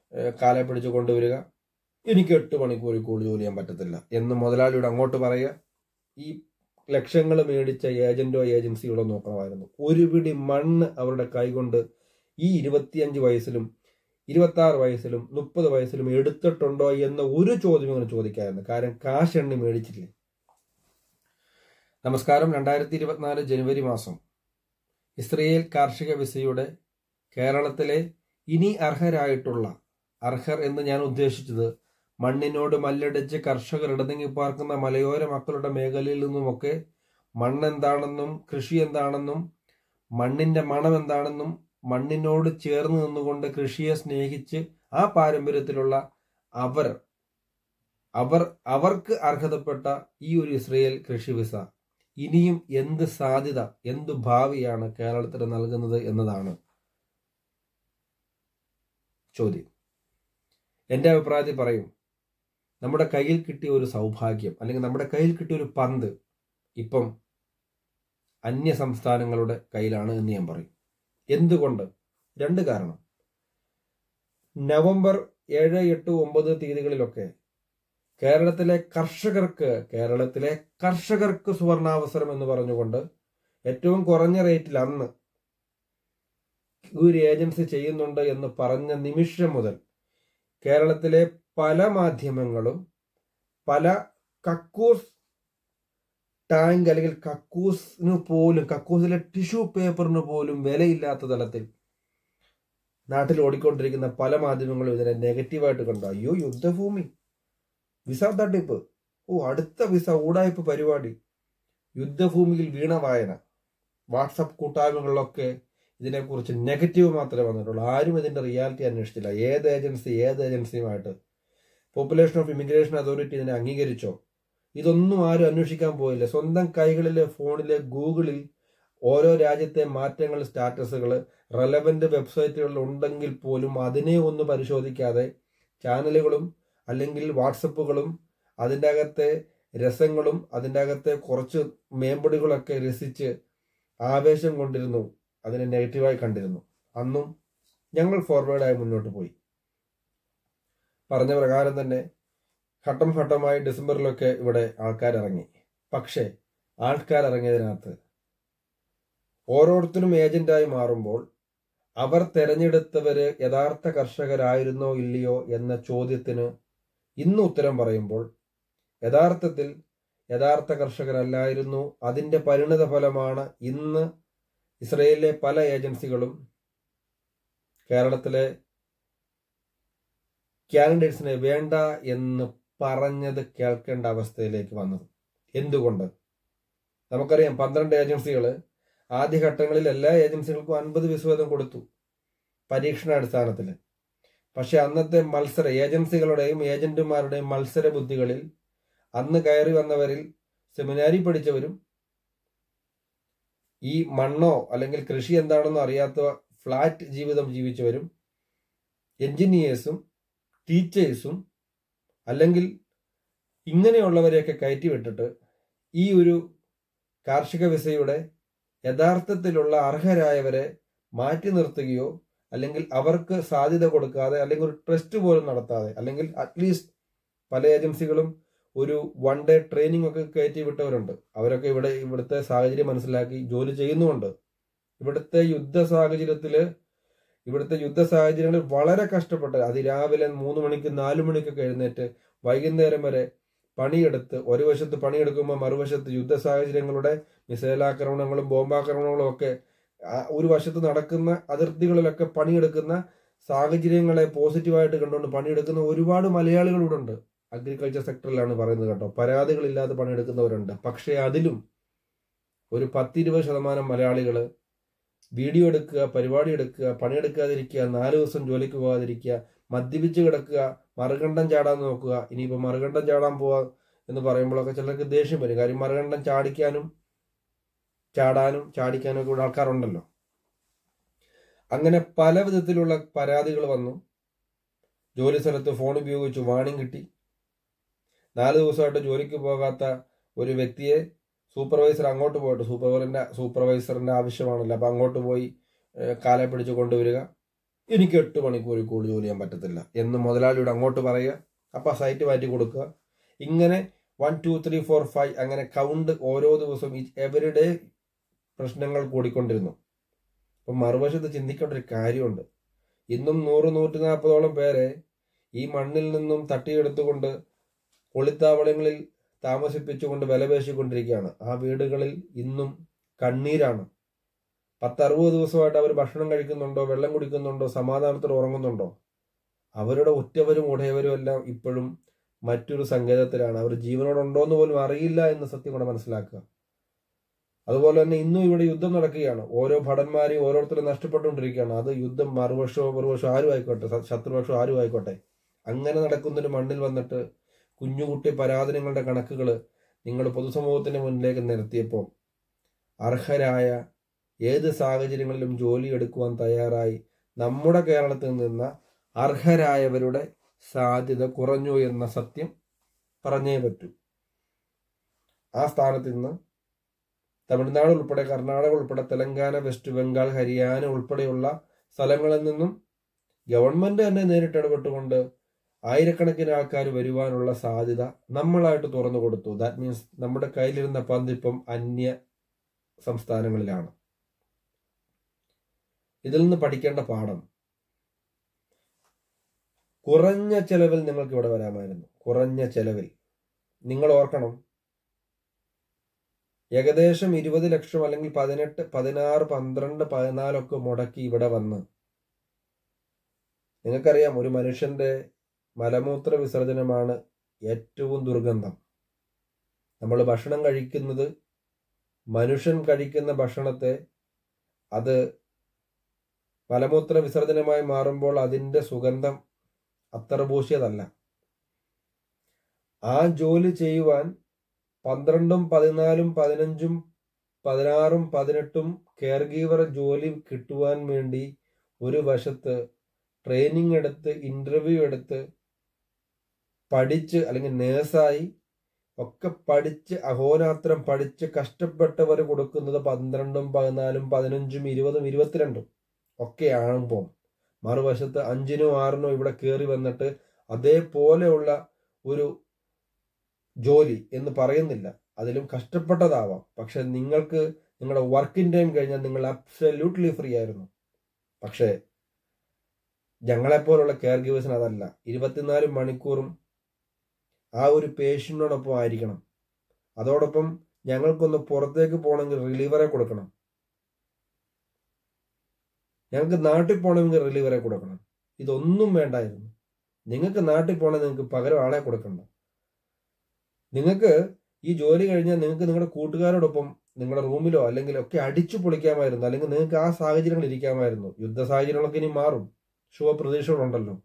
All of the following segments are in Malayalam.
ഏഹ് കാലെ പിടിച്ച് കൊണ്ടുവരിക എനിക്ക് എട്ട് മണിക്കൂറിൽ കൂടുതൽ ജോലി ചെയ്യാൻ പറ്റത്തില്ല എന്ന് മുതലാളിയോട് അങ്ങോട്ട് പറയുക ഈ ലക്ഷങ്ങൾ മേടിച്ച ഏജന്റോ ഏജൻസികളോ നോക്കണമായിരുന്നു ഒരു പിടി മണ്ണ് അവരുടെ കൈകൊണ്ട് ഈ ഇരുപത്തിയഞ്ച് വയസ്സിലും ഇരുപത്തി ആറ് വയസ്സിലും മുപ്പത് വയസ്സിലും എടുത്തിട്ടുണ്ടോ എന്ന ഒരു ചോദ്യം ഇങ്ങനെ ചോദിക്കാമായിരുന്നു കാരണം കാശ് എണ്ണി മേടിച്ചില്ലേ നമസ്കാരം രണ്ടായിരത്തി ഇരുപത്തിനാല് ജനുവരി മാസം ഇസ്രയേൽ കാർഷിക വിസയുടെ കേരളത്തിലെ ഇനി അർഹരായിട്ടുള്ള അർഹർ എന്ന് ഞാൻ ഉദ്ദേശിച്ചത് മണ്ണിനോട് മല്ലടിച്ച് കർഷകർ ഇടതിങ്ങി പാർക്കുന്ന മലയോര മക്കളുടെ മേഖലയിൽ നിന്നുമൊക്കെ മണ്ണെന്താണെന്നും കൃഷി എന്താണെന്നും മണ്ണിന്റെ മണം എന്താണെന്നും മണ്ണിനോട് ചേർന്ന് നിന്നുകൊണ്ട് കൃഷിയെ സ്നേഹിച്ച് ആ പാരമ്പര്യത്തിലുള്ള അവർ അവർ അവർക്ക് അർഹതപ്പെട്ട ഈ ഒരു ഇസ്രയേൽ കൃഷി വിസ ഇനിയും എന്ത് സാധ്യത എന്ത് ഭാവിയാണ് കേരളത്തിന് നൽകുന്നത് എന്നതാണ് ചോദ്യം എൻ്റെ അഭിപ്രായത്തിൽ പറയും നമ്മുടെ കയ്യിൽ കിട്ടിയ ഒരു സൗഭാഗ്യം അല്ലെങ്കിൽ നമ്മുടെ കയ്യിൽ കിട്ടിയ ഒരു പന്ത് ഇപ്പം അന്യ സംസ്ഥാനങ്ങളുടെ കയ്യിലാണ് എന്ന് ഞാൻ പറയും എന്തുകൊണ്ട് രണ്ട് കാരണം നവംബർ ഏഴ് എട്ട് ഒമ്പത് തീയതികളിലൊക്കെ കേരളത്തിലെ കർഷകർക്ക് കേരളത്തിലെ കർഷകർക്ക് സുവർണാവസരം എന്ന് പറഞ്ഞുകൊണ്ട് ഏറ്റവും കുറഞ്ഞ റേറ്റിൽ അന്ന് ഒരു ഏജൻസി ചെയ്യുന്നുണ്ട് എന്ന് പറഞ്ഞ നിമിഷം മുതൽ കേരളത്തിലെ പല മാധ്യമങ്ങളും പല കക്കൂസ് ടാങ്ക് അല്ലെങ്കിൽ കക്കൂസിന് പോലും കക്കൂസിലെ ടിഷ്യൂ പേപ്പറിന് പോലും വിലയില്ലാത്ത തലത്തിൽ നാട്ടിൽ ഓടിക്കൊണ്ടിരിക്കുന്ന പല മാധ്യമങ്ങളും ഇതിനെ നെഗറ്റീവായിട്ട് കണ്ടു അയ്യോ യുദ്ധഭൂമി വിസ തട്ടിപ്പ് ഓ അടുത്ത വിസ ഊടായ്പ പരിപാടി യുദ്ധഭൂമിയിൽ വീണ വായന വാട്സപ്പ് കൂട്ടായ്മകളിലൊക്കെ ഇതിനെക്കുറിച്ച് നെഗറ്റീവ് മാത്രമേ വന്നിട്ടുള്ളൂ ആരും ഇതിന്റെ റിയാലിറ്റി അന്വേഷിച്ചില്ല ഏത് ഏജൻസി ഏത് ഏജൻസിയുമായിട്ട് പോപ്പുലേഷൻ ഓഫ് ഇമിഗ്രേഷൻ അതോറിറ്റി ഇതിനെ അംഗീകരിച്ചോ ഇതൊന്നും ആരും അന്വേഷിക്കാൻ പോയില്ല സ്വന്തം കൈകളിലെ ഫോണിലെ ഗൂഗിളിൽ ഓരോ രാജ്യത്തെ മാറ്റങ്ങൾ സ്റ്റാറ്റസുകൾ റെലവന്റ് വെബ്സൈറ്റുകളിൽ ഉണ്ടെങ്കിൽ പോലും അതിനെ ഒന്ന് പരിശോധിക്കാതെ ചാനലുകളും അല്ലെങ്കിൽ വാട്സപ്പുകളും അതിൻ്റെ അകത്തെ രസങ്ങളും അതിൻ്റെ അകത്തെ കുറച്ച് മേമ്പൊടികളൊക്കെ രസിച്ച് ആവേശം കൊണ്ടിരുന്നു അതിനെ നെഗറ്റീവായി കണ്ടിരുന്നു അന്നും ഞങ്ങൾ ഫോർവേഡായി മുന്നോട്ട് പോയി പറഞ്ഞ പ്രകാരം തന്നെ ഘട്ടം ഘട്ടമായി ഡിസംബറിലൊക്കെ ഇവിടെ ആൾക്കാരിറങ്ങി പക്ഷേ ആൾക്കാരിറങ്ങിയതിനകത്ത് ഓരോരുത്തരും ഏജന്റായി മാറുമ്പോൾ അവർ തെരഞ്ഞെടുത്തവര് യഥാർത്ഥ കർഷകരായിരുന്നോ ഇല്ലയോ എന്ന ചോദ്യത്തിന് ഇന്ന് ഉത്തരം പറയുമ്പോൾ യഥാർത്ഥത്തിൽ യഥാർത്ഥ കർഷകരല്ലായിരുന്നു അതിന്റെ പരിണിത ഫലമാണ് ഇന്ന് ഇസ്രയേലിലെ പല ഏജൻസികളും കേരളത്തിലെ കാൻഡിഡേറ്റ്സിനെ വേണ്ട എന്ന് പറഞ്ഞത് കേൾക്കേണ്ട അവസ്ഥയിലേക്ക് വന്നത് എന്തുകൊണ്ട് നമുക്കറിയാം പന്ത്രണ്ട് ഏജൻസികൾ ആദ്യഘട്ടങ്ങളിൽ എല്ലാ ഏജൻസികൾക്കും അൻപത് വിസ വീതം കൊടുത്തു പരീക്ഷണാടിസ്ഥാനത്തിൽ പക്ഷെ അന്നത്തെ മത്സര ഏജൻസികളുടെയും ഏജന്റുമാരുടെയും മത്സര ബുദ്ധികളിൽ അന്ന് കയറി വന്നവരിൽ സെമിനാരി പഠിച്ചവരും ഈ മണ്ണോ അല്ലെങ്കിൽ കൃഷി എന്താണെന്നോ അറിയാത്ത ഫ്ലാറ്റ് ജീവിതം ജീവിച്ചവരും എഞ്ചിനീയേഴ്സും ടീച്ചേഴ്സും അല്ലെങ്കിൽ ഇങ്ങനെയുള്ളവരെയൊക്കെ കയറ്റി വിട്ടിട്ട് ഈ ഒരു കാർഷിക വിസയുടെ യഥാർത്ഥത്തിലുള്ള അർഹരായവരെ മാറ്റി നിർത്തുകയോ അല്ലെങ്കിൽ അവർക്ക് സാധ്യത കൊടുക്കാതെ അല്ലെങ്കിൽ ഒരു ടെസ്റ്റ് പോലും നടത്താതെ അല്ലെങ്കിൽ അറ്റ്ലീസ്റ്റ് പല ഏജൻസികളും ഒരു വൺ ഡേ ട്രെയിനിങ് ഒക്കെ കയറ്റി വിട്ടവരുണ്ട് അവരൊക്കെ ഇവിടെ ഇവിടുത്തെ സാഹചര്യം മനസ്സിലാക്കി ജോലി ചെയ്യുന്നുമുണ്ട് ഇവിടുത്തെ യുദ്ധ സാഹചര്യത്തില് ഇവിടുത്തെ യുദ്ധ സാഹചര്യങ്ങളിൽ വളരെ കഷ്ടപ്പെട്ട് അതിരാവിലെ മൂന്ന് മണിക്ക് നാലു മണിക്കൊക്കെ എഴുന്നേറ്റ് വൈകുന്നേരം വരെ പണിയെടുത്ത് ഒരു വശത്ത് പണിയെടുക്കുമ്പോൾ മറുവശത്ത് യുദ്ധ സാഹചര്യങ്ങളുടെ മിസൈലാക്രമണങ്ങളും ബോംബാക്രമണങ്ങളും ഒക്കെ ഒരു വശത്ത് നടക്കുന്ന അതിർത്തികളിലൊക്കെ പണിയെടുക്കുന്ന സാഹചര്യങ്ങളെ പോസിറ്റീവായിട്ട് കണ്ടുകൊണ്ട് പണിയെടുക്കുന്ന ഒരുപാട് മലയാളികൾ ഇവിടെ ഉണ്ട് അഗ്രികൾച്ചർ സെക്ടറിലാണ് പറയുന്നത് കേട്ടോ പരാതികളില്ലാതെ പണിയെടുക്കുന്നവരുണ്ട് പക്ഷേ അതിലും ഒരു പത്തിരുപത് ശതമാനം മലയാളികൾ വീഡിയോ എടുക്കുക പരിപാടി എടുക്കുക പണിയെടുക്കാതിരിക്കുക നാല് ദിവസം ജോലിക്ക് പോകാതിരിക്കുക മദ്യപിച്ച് കിടക്കുക മറുകണ്ഠം ചാടാൻ നോക്കുക ഇനിയിപ്പോൾ മറുകണ്ഠം ചാടാൻ പോവാ എന്ന് പറയുമ്പോഴൊക്കെ ചിലർക്ക് ദേഷ്യം വരും കാര്യം മറുകണ്ഠം ചാടിക്കാനും ചാടാനും ചാടിക്കാനും ഒക്കെ ഇവിടെ ആൾക്കാരുണ്ടല്ലോ അങ്ങനെ പല വിധത്തിലുള്ള പരാതികൾ വന്നു ജോലി സ്ഥലത്ത് ഫോൺ ഉപയോഗിച്ച് വാണിംഗ് കിട്ടി നാല് ദിവസമായിട്ട് ജോലിക്ക് പോകാത്ത ഒരു വ്യക്തിയെ സൂപ്പർവൈസർ അങ്ങോട്ട് പോയിട്ട് സൂപ്പർവൈസറിന്റെ സൂപ്പർവൈസറിന്റെ ആവശ്യമാണല്ലോ അപ്പൊ അങ്ങോട്ട് പോയി കാലെ പിടിച്ച് കൊണ്ടുവരിക എനിക്ക് എട്ട് മണിക്കൂർ കൂടുതൽ ജോലി ചെയ്യാൻ പറ്റത്തില്ല എന്ന് മുതലാളിയോട് അങ്ങോട്ട് പറയുക അപ്പം ആ സൈറ്റ് മാറ്റി കൊടുക്കുക ഇങ്ങനെ one two three four five അങ്ങനെ കൗണ്ട് ഓരോ ദിവസവും എവരിഡേ പ്രശ്നങ്ങൾ കൂടിക്കൊണ്ടിരുന്നു അപ്പം മറുവശത്ത് ചിന്തിക്കേണ്ട ഒരു കാര്യമുണ്ട് ഇന്നും നൂറ് നൂറ്റി നാൽപ്പതോളം പേരെ ഈ മണ്ണിൽ നിന്നും തട്ടിയെടുത്തുകൊണ്ട് ഒളിത്താവളങ്ങളിൽ താമസിപ്പിച്ചുകൊണ്ട് വിലപേശിക്കൊണ്ടിരിക്കുകയാണ് ആ വീടുകളിൽ ഇന്നും കണ്ണീരാണ് പത്തറുപത് ദിവസമായിട്ട് അവർ ഭക്ഷണം കഴിക്കുന്നുണ്ടോ വെള്ളം കുടിക്കുന്നുണ്ടോ സമാധാനത്തിൽ ഉറങ്ങുന്നുണ്ടോ അവരുടെ ഒറ്റവരും ഉടയവരും എല്ലാം ഇപ്പോഴും മറ്റൊരു സങ്കേതത്തിലാണ് അവർ ജീവനോടുണ്ടോ എന്ന് പോലും അറിയില്ല എന്ന് സത്യം കൂടെ മനസ്സിലാക്കുക അതുപോലെ തന്നെ ഇന്നും ഇവിടെ യുദ്ധം നടക്കുകയാണ് ഓരോ ഭടന്മാരെയും ഓരോരുത്തരും നഷ്ടപ്പെട്ടുകൊണ്ടിരിക്കുകയാണ് അത് യുദ്ധം മറുപക്ഷമോ മറുപക്ഷമോ ആരും ആയിക്കോട്ടെ ശ- ശത്രുപക്ഷമോ ആരും ആയിക്കോട്ടെ അങ്ങനെ നടക്കുന്നൊരു മണ്ണിൽ വന്നിട്ട് കുഞ്ഞുകുട്ടി പരാധനങ്ങളുടെ കണക്കുകൾ നിങ്ങൾ പൊതുസമൂഹത്തിന്റെ മുന്നിലേക്ക് നിരത്തിയപ്പോൾ അർഹരായ ഏത് സാഹചര്യങ്ങളിലും ജോലി എടുക്കുവാൻ തയ്യാറായി നമ്മുടെ കേരളത്തിൽ നിന്ന് അർഹരായവരുടെ സാധ്യത കുറഞ്ഞു എന്ന സത്യം പറഞ്ഞേ പറ്റൂ ആ സ്ഥാനത്ത് നിന്ന് തമിഴ്നാട് ഉൾപ്പെടെ കർണാടക ഉൾപ്പെടെ തെലങ്കാന വെസ്റ്റ് ബംഗാൾ ഹരിയാന ഉൾപ്പെടെയുള്ള സ്ഥലങ്ങളിൽ നിന്നും ഗവൺമെന്റ് തന്നെ നേരിട്ട് ഇടപെട്ടുകൊണ്ട് ആയിരക്കണക്കിന് ആൾക്കാർ വരുവാനുള്ള സാധ്യത നമ്മളായിട്ട് തുറന്നു കൊടുത്തു ദാറ്റ് മീൻസ് നമ്മുടെ കയ്യിലിരുന്ന പന്തിപ്പം അന്യ സംസ്ഥാനങ്ങളിലാണ് ഇതിൽ നിന്ന് പഠിക്കേണ്ട പാഠം കുറഞ്ഞ ചെലവിൽ നിങ്ങൾക്ക് ഇവിടെ വരാമായിരുന്നു കുറഞ്ഞ ചെലവിൽ നിങ്ങൾ ഓർക്കണം ഏകദേശം ഇരുപത് ലക്ഷം അല്ലെങ്കിൽ പതിനെട്ട് പതിനാറ് പന്ത്രണ്ട് പതിനാലൊക്കെ മുടക്കി ഇവിടെ വന്ന് നിങ്ങൾക്കറിയാം ഒരു മനുഷ്യന്റെ മലമൂത്ര വിസർജനമാണ് ഏറ്റവും ദുർഗന്ധം നമ്മൾ ഭക്ഷണം കഴിക്കുന്നത് മനുഷ്യൻ കഴിക്കുന്ന ഭക്ഷണത്തെ അത് മലമൂത്ര വിസർജനമായി മാറുമ്പോൾ അതിന്റെ സുഗന്ധം അത്ര ഭൂഷ്യതല്ല ആ ജോലി ചെയ്യുവാൻ പന്ത്രണ്ടും പതിനാലും പതിനഞ്ചും പതിനാറും പതിനെട്ടും കെയർ ഗീവർ ജോലി കിട്ടുവാൻ വേണ്ടി ഒരു വശത്ത് ട്രെയിനിങ് എടുത്ത് ഇന്റർവ്യൂ എടുത്ത് പഠിച്ച് അല്ലെങ്കിൽ നേഴ്സായി ഒക്കെ പഠിച്ച് അഹോരാത്രം പഠിച്ച് കഷ്ടപ്പെട്ടവർ കൊടുക്കുന്നത് പന്ത്രണ്ടും പതിനാലും പതിനഞ്ചും ഇരുപതും ഇരുപത്തിരണ്ടും ഒക്കെ ആകുമ്പോൾ മറുവശത്ത് അഞ്ചിനോ ആറിനോ ഇവിടെ കയറി വന്നിട്ട് അതേപോലെയുള്ള ഒരു ജോലി എന്ന് പറയുന്നില്ല അതിലും കഷ്ടപ്പെട്ടതാവാം പക്ഷെ നിങ്ങൾക്ക് നിങ്ങളുടെ വർക്കിംഗ് ടൈം കഴിഞ്ഞാൽ നിങ്ങൾ അബ്സല്യൂട്ട്ലി ഫ്രീ ആയിരുന്നു പക്ഷേ ഞങ്ങളെപ്പോലുള്ള കെയർ ഗീവേഴ്സിന് അതല്ല ഇരുപത്തിനാല് മണിക്കൂറും ആ ഒരു പേഷ്യന്റിനോടൊപ്പം ആയിരിക്കണം അതോടൊപ്പം ഞങ്ങൾക്കൊന്ന് പുറത്തേക്ക് പോകണമെങ്കിൽ റിലീവറെ കൊടുക്കണം ഞങ്ങൾക്ക് നാട്ടിൽ പോകണമെങ്കിൽ റിലീവറെ കൊടുക്കണം ഇതൊന്നും വേണ്ടായിരുന്നു നിങ്ങൾക്ക് നാട്ടിൽ പോകണമെങ്കിൽ നിങ്ങൾക്ക് പകരം ആളെ കൊടുക്കണ്ട നിങ്ങൾക്ക് ഈ ജോലി കഴിഞ്ഞാൽ നിങ്ങൾക്ക് നിങ്ങളുടെ കൂട്ടുകാരോടൊപ്പം നിങ്ങളുടെ റൂമിലോ അല്ലെങ്കിൽ ഒക്കെ അടിച്ചു പൊളിക്കാമായിരുന്നു അല്ലെങ്കിൽ നിങ്ങൾക്ക് ആ സാഹചര്യങ്ങൾ ഇരിക്കാമായിരുന്നു യുദ്ധ സാഹചര്യങ്ങളൊക്കെ ഇനി മാറും ശുഭപ്രതീക്ഷകളുണ്ടല്ലോ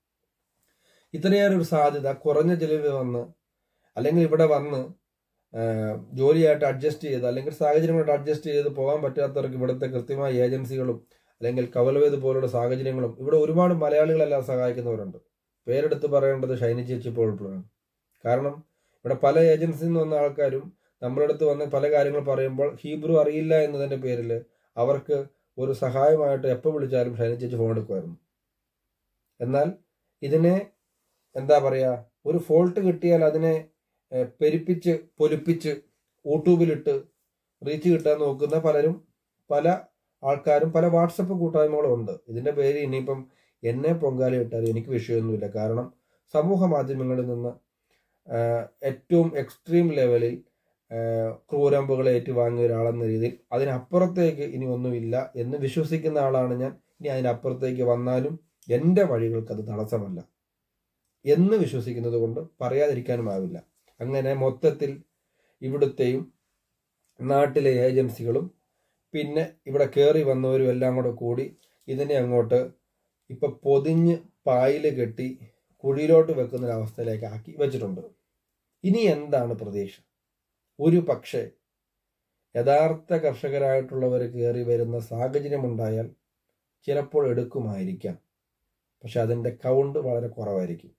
ഇത്രയേറെ ഒരു സാധ്യത കുറഞ്ഞ ചെലവിൽ വന്ന് അല്ലെങ്കിൽ ഇവിടെ വന്ന് ആ, ജോലിയായിട്ട് അഡ്ജസ്റ്റ് ചെയ്ത് അല്ലെങ്കിൽ സാഹചര്യങ്ങളായിട്ട് അഡ്ജസ്റ്റ് ചെയ്ത് പോകാൻ പറ്റാത്തവർക്ക് ഇവിടുത്തെ കൃത്യമായ ഏജൻസികളും അല്ലെങ്കിൽ കവലവേത് പോലുള്ള സാഹചര്യങ്ങളും ഇവിടെ ഒരുപാട് മലയാളികളെല്ലാം സഹായിക്കുന്നവരുണ്ട് പേരെടുത്ത് പറയേണ്ടത് ഷൈനി ചേച്ചി പോലുള്ളതാണ് കാരണം ഇവിടെ പല ഏജൻസിയിൽ നിന്ന് വന്ന ആൾക്കാരും നമ്മുടെ അടുത്ത് വന്ന് പല കാര്യങ്ങൾ പറയുമ്പോൾ ഹീബ്രു അറിയില്ല എന്നതിന്റെ പേരിൽ അവർക്ക് ഒരു സഹായമായിട്ട് എപ്പോൾ വിളിച്ചാലും ഷൈനി ചേച്ചി ഫോൺ എടുക്കുമായിരുന്നു എന്നാൽ ഇതിനെ എന്താ പറയാ ഒരു ഫോൾട്ട് കിട്ടിയാൽ അതിനെ ഏഹ്, പെരുപ്പിച്ച് പൊലിപ്പിച്ച് യൂട്യൂബിലിട്ട് റീച്ച് കിട്ടാൻ നോക്കുന്ന പലരും പല ആൾക്കാരും പല വാട്സപ്പ് കൂട്ടായ്മകളും ഉണ്ട് ഇതിന്റെ പേര് ഇനിയിപ്പം എന്നെ പൊങ്കാല ഇട്ടാലും എനിക്ക് വിഷയമൊന്നുമില്ല കാരണം സമൂഹ മാധ്യമങ്ങളിൽ നിന്ന് ആഹ്, ഏറ്റവും എക്സ്ട്രീം ലെവലിൽ ആഹ്, ക്രൂരമ്പുകൾ ഏറ്റുവാങ്ങിയ ഒരാളെന്ന രീതിയിൽ അതിനപ്പുറത്തേക്ക് ഇനി ഒന്നുമില്ല എന്ന് വിശ്വസിക്കുന്ന ആളാണ് ഞാൻ ഇനി അതിനപ്പുറത്തേക്ക് വന്നാലും എൻ്റെ വഴികൾക്ക് അത് തടസ്സമല്ല എന്ന് വിശ്വസിക്കുന്നത് കൊണ്ട് പറയാതിരിക്കാനുമാവില്ല അങ്ങനെ മൊത്തത്തിൽ ഇവിടുത്തെയും നാട്ടിലെ ഏജൻസികളും പിന്നെ ഇവിടെ കയറി വന്നവരും എല്ലാം കൂടെ കൂടി ഇതിനെ അങ്ങോട്ട് ഇപ്പൊ പൊതിഞ്ഞ് പായില് കെട്ടി കുഴിയിലോട്ട് വെക്കുന്ന ഒരു അവസ്ഥയിലേക്ക് ആക്കി വെച്ചിട്ടുണ്ട് ഇനി എന്താണ് പ്രതീക്ഷ ഒരു പക്ഷേ യഥാർത്ഥ കർഷകരായിട്ടുള്ളവർ കയറി വരുന്ന സാഹചര്യമുണ്ടായാൽ ചിലപ്പോൾ എടുക്കുമായിരിക്കാം പക്ഷെ അതിന്റെ കൗണ്ട് വളരെ കുറവായിരിക്കും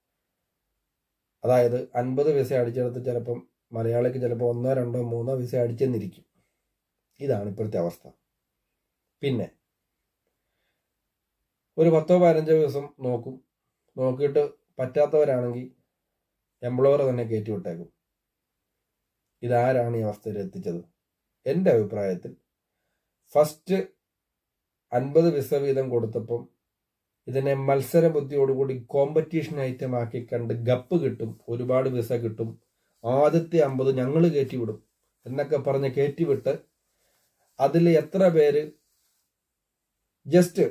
അതായത് അൻപത് വിസ അടിച്ചെടുത്ത് ചിലപ്പം മലയാളിക്ക് ചിലപ്പോൾ ഒന്നോ രണ്ടോ മൂന്നോ വിസ അടിച്ചെന്നിരിക്കും ഇതാണ് ഇപ്പോഴത്തെ അവസ്ഥ പിന്നെ ഒരു പത്തോ പതിനഞ്ചോ ദിവസം നോക്കും നോക്കിയിട്ട് പറ്റാത്തവരാണെങ്കിൽ എംപ്ലോയർ തന്നെ കയറ്റി വിട്ടേക്കും ഇതാരാണ് ഈ അവസ്ഥയിൽ എത്തിച്ചത് എൻ്റെ അഭിപ്രായത്തിൽ ഫസ്റ്റ് അൻപത് വിസ വീതം കൊടുത്തപ്പം ഇതിനെ മത്സര ബുദ്ധിയോടുകൂടി കോമ്പറ്റീഷൻ ഐറ്റം ആക്കി കണ്ട് ഗപ്പ് കിട്ടും ഒരുപാട് വിസ കിട്ടും ആദ്യത്തെ അമ്പത് ഞങ്ങൾ കയറ്റിവിടും എന്നൊക്കെ പറഞ്ഞ് കയറ്റിവിട്ട് അതിൽ എത്ര പേര് ജസ്റ്റ്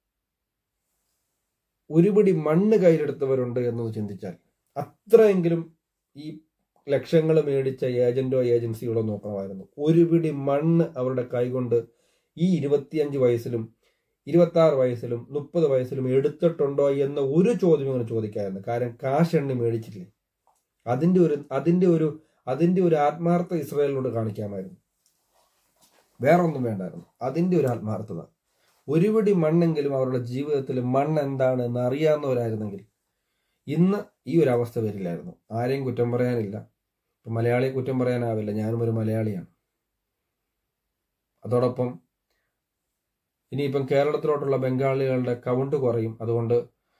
ഒരുപിടി മണ്ണ് കയ്യിലെടുത്തവരുണ്ട് എന്നത് ചിന്തിച്ചാൽ അത്രയെങ്കിലും ഈ ലക്ഷങ്ങൾ മേടിച്ച ഏജന്റോ ഏജൻസികളോ നോക്കണമായിരുന്നു ഒരു പിടി മണ്ണ് അവരുടെ കൈകൊണ്ട് ഈ ഇരുപത്തിയഞ്ച് വയസ്സിലും ഇരുപത്തി ആറ് വയസ്സിലും മുപ്പത് വയസ്സിലും എടുത്തിട്ടുണ്ടോ എന്ന ഒരു ചോദ്യം ഇങ്ങനെ ചോദിക്കാമായിരുന്നു കാരണം കാശ് എണ്ണി മേടിച്ചില്ലേ അതിന്റെ ഒരു അതിന്റെ ഒരു അതിന്റെ ഒരു ആത്മാർത്ഥ ഇസ്രായേലിനോട് കാണിക്കാമായിരുന്നു വേറൊന്നും വേണ്ടായിരുന്നു അതിന്റെ ഒരു ആത്മാർത്ഥത ഒരുപിടി മണ്ണെങ്കിലും അവരുടെ ജീവിതത്തിൽ മണ്ണ് എന്താണ് എന്ന് അറിയാവുന്നവരായിരുന്നെങ്കിൽ ഇന്ന് ഈ ഒരു അവസ്ഥ വരില്ലായിരുന്നു ആരെയും കുറ്റം പറയാനില്ല ഇപ്പം മലയാളിയെ കുറ്റം പറയാനാവില്ല ഞാനും ഒരു മലയാളിയാണ് അതോടൊപ്പം ഇനിയിപ്പം കേരളത്തിലോട്ടുള്ള ബംഗാളികളുടെ കൗണ്ട് കുറയും അതുകൊണ്ട്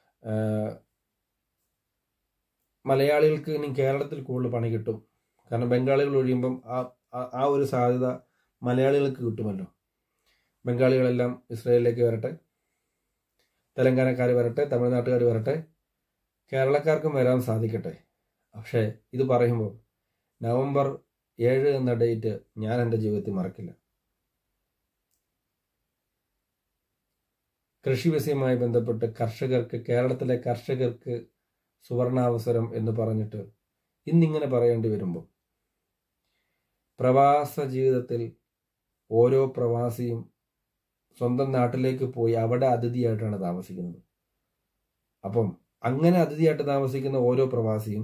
മലയാളികൾക്ക് ഇനി കേരളത്തിൽ കൂടുതൽ പണി കിട്ടും കാരണം ബംഗാളികൾ ഒഴിയുമ്പം ആ ആ ഒരു സാധ്യത മലയാളികൾക്ക് കിട്ടുമല്ലോ ബംഗാളികളെല്ലാം ഇസ്രയേലിലേക്ക് വരട്ടെ തെലങ്കാനക്കാർ വരട്ടെ തമിഴ്നാട്ടുകാർ വരട്ടെ കേരളക്കാർക്കും വരാൻ സാധിക്കട്ടെ പക്ഷേ ഇത് പറയുമ്പോൾ നവംബർ ഏഴ് എന്ന ഡേറ്റ് ഞാൻ എൻ്റെ ജീവിതത്തിൽ മറക്കില്ല കൃഷി വിഷയവുമായി ബന്ധപ്പെട്ട് കർഷകർക്ക് കേരളത്തിലെ കർഷകർക്ക് സുവർണാവസരം എന്ന് പറഞ്ഞിട്ട് ഇന്നിങ്ങനെ പറയേണ്ടി വരുമ്പോൾ പ്രവാസ ജീവിതത്തിൽ ഓരോ പ്രവാസിയും സ്വന്തം നാട്ടിലേക്ക് പോയി അവിടെ അതിഥിയായിട്ടാണ് താമസിക്കുന്നത് അപ്പം അങ്ങനെ അതിഥിയായിട്ട് താമസിക്കുന്ന ഓരോ പ്രവാസിയും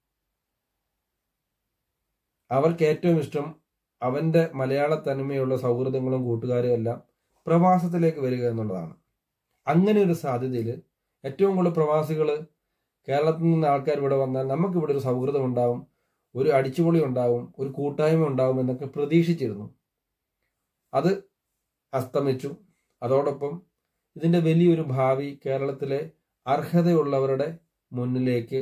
അവർക്ക് ഏറ്റവും ഇഷ്ടം അവന്റെ മലയാള തനിമയുള്ള സൗഹൃദങ്ങളും കൂട്ടുകാരും എല്ലാം പ്രവാസത്തിലേക്ക് വരിക എന്നുള്ളതാണ് അങ്ങനെ ഒരു സാധ്യതയിൽ ഏറ്റവും കൂടുതൽ പ്രവാസികൾ കേരളത്തിൽ നിന്ന് ആൾക്കാർ ഇവിടെ വന്നാൽ നമുക്ക് ഇവിടെ ഒരു സൗഹൃദം ഉണ്ടാവും ഒരു അടിച്ചുപൊളി ഉണ്ടാവും ഒരു കൂട്ടായ്മ ഉണ്ടാവും എന്നൊക്കെ പ്രതീക്ഷിച്ചിരുന്നു അത് അസ്തമിച്ചു അതോടൊപ്പം ഇതിന്റെ വലിയൊരു ഭാവി കേരളത്തിലെ അർഹതയുള്ളവരുടെ മുന്നിലേക്ക്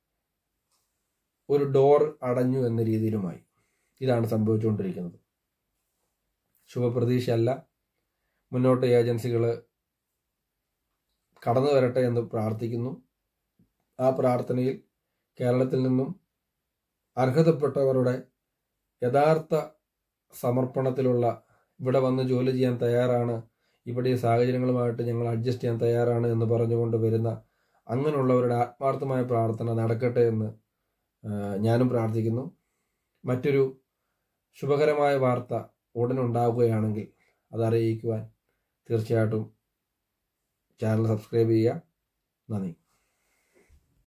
ഒരു ഡോർ അടഞ്ഞു എന്ന രീതിയിലുമായി ഇതാണ് സംഭവിച്ചുകൊണ്ടിരിക്കുന്നത് ശുഭപ്രതീക്ഷയല്ല മുന്നോട്ട് ഏജൻസികൾ കടന്നു വരട്ടെ എന്ന് പ്രാർത്ഥിക്കുന്നു ആ പ്രാർത്ഥനയിൽ കേരളത്തിൽ നിന്നും അർഹതപ്പെട്ടവരുടെ യഥാർത്ഥ സമർപ്പണത്തിലുള്ള ഇവിടെ വന്ന് ജോലി ചെയ്യാൻ തയ്യാറാണ് ഇവിടെ ഈ സാഹചര്യങ്ങളുമായിട്ട് ഞങ്ങൾ അഡ്ജസ്റ്റ് ചെയ്യാൻ തയ്യാറാണ് എന്ന് പറഞ്ഞുകൊണ്ട് വരുന്ന അങ്ങനെയുള്ളവരുടെ ആത്മാർത്ഥമായ പ്രാർത്ഥന നടക്കട്ടെ എന്ന് ഞാനും പ്രാർത്ഥിക്കുന്നു മറ്റൊരു ശുഭകരമായ വാർത്ത ഉടൻ ഉണ്ടാവുകയാണെങ്കിൽ അത് അറിയിക്കുവാൻ തീർച്ചയായിട്ടും ചാനൽ സബ്സ്ക്രൈബ് ചെയ്യുക നന്ദി